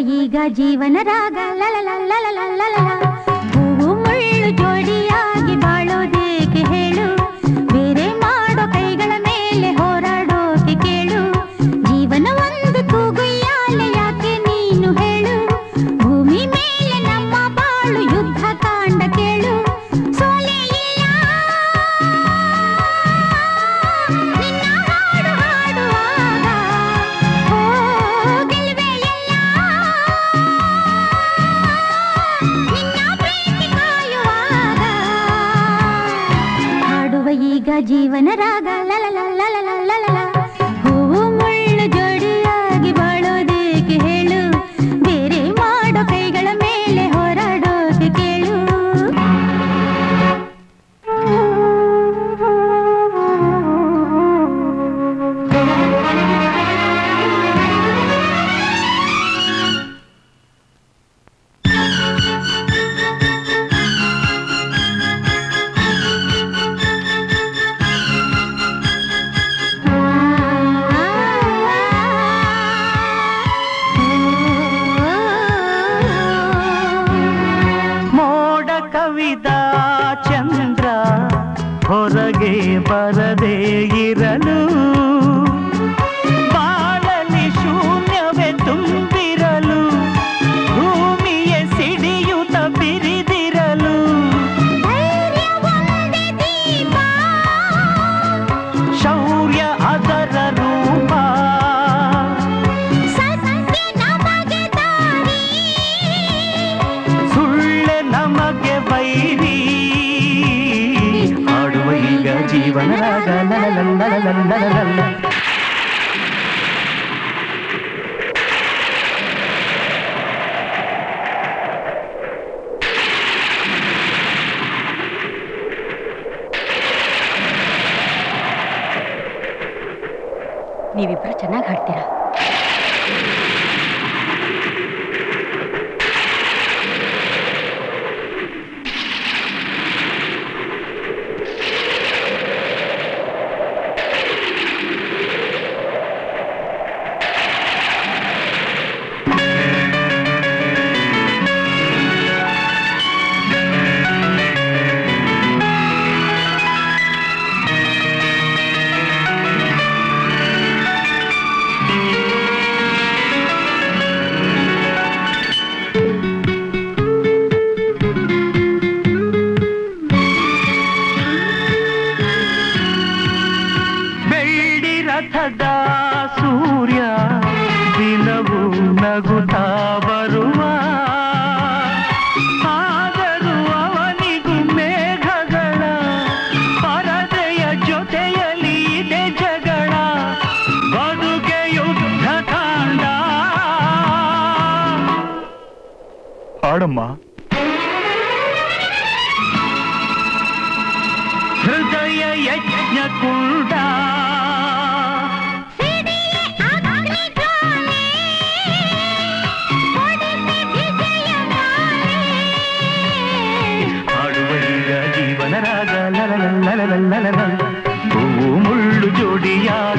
ಈಗ ಜೀವನ ರಾಗ ಲಲಲಲಲಲಲಲ. ಹೂವು ಮುಳ್ಳು ಜೋಡಿಯಾಗಿ ಬಾಳೋದೇಕೆ ಹೇಳು ಬೇರೆ ಮಾಡೋ ಕೈಗಳ ಮೇಲೆ ಹೋರಾಡೋಕೆ ಕೇಳು ಜೀವನ ಒಂದು ತೂಗುಯ್ಯಾಲೆ ಯಾಕೆ ನೀನು ಹೇಳು ಭೂಮಿ ಮೇಲೆ ನಮ್ಮ ಬಾಳು ಯುದ್ಧ ಕಾಂಡ ಕೇಳು ಸೋಲೆ ಇಲ್ಲ ನಿನ್ನ ಹಾಡು ಹಾಡುವಾಗ ಓ ಗೆಲುವೆ ಎಲ್ಲ ನಿನ್ನ ಪ್ರೀತಿ ಕಾಯುವಾಗ ಹಾಡುವ ಈಗ ಜೀವನ ರಾಗ ಲಲಲಲಲಲಲಲ. ಹೂವು ಮುಳ್ಳು ಜೋಡಿಯಾಗಿ ಬಾಳೋದೇಕೆ ಹೇಳು ಬೇರೆ ಮಾಡೋ ಕೈಗಳ ಮೇಲೆ ಹೋರಾಡೋಕೆ ಕೇಳು ಮೋಡ ಕವಿದ ಚಂದ್ರ ಹೊರಗೆ ಬರದೇ ಇರಲು ಬಾಳಲಿ ಶೂನ್ಯವೇ ತುಂಬಿರಲು ಭೂಮಿಯ ಸಿಡಿಯುತ್ತ ಬಿರಿದಿರಲು ಧೈರ್ಯ ಒಂದೇ ದೀಪ ಶೌರ್ಯ ಅದರ ರೂಪ ಸತ್ಯ ನಮಗೆ ದಾರಿ ಸುಳ್ಳೆ ನಮಗೆ ವೈರಿ ಹಾಡುವ ಈಗ ಜೀವನ ರಾಗ ಲಲಲಲಲಲಲಲಲ. ನೀವಿಬ್ರು ಚೆನ್ನಾಗಿ ಹಾಡ್ತೀರಾ ಬೆಳ್ಳಿ ರಥದ ಸೂರ್ಯ ದಿನವೂ ನಗುತ್ತಾ ಬರುವ ಆದರೂ ಅವನಿಗೂ ಮೇಘಗಳ ಪರದೆಯ ಜೊತೆಯಲ್ಲಿ ಇದೆ ಜಗಳ ಬದುಕೆ ಯುದ್ಧ ಕಾಂಡ ಹಾಡಮ್ಮ ಹೃದಯ ಯಜ್ಞ ಕುಂಡ ಸಿಡಿಲೆ ಅಗ್ನಿ ಜ್ವಾಲೆ ಹೊಡೆದೆ ವಿಜಯ ಮಾಲೆ ಹಾಡುವ ಈಗ ಜೀವನ ರಾಗ ಲಲಲಲಲಲಲಲ. ಹೂವು ಮುಳ್ಳು ಜೋಡಿಯಾಗಿ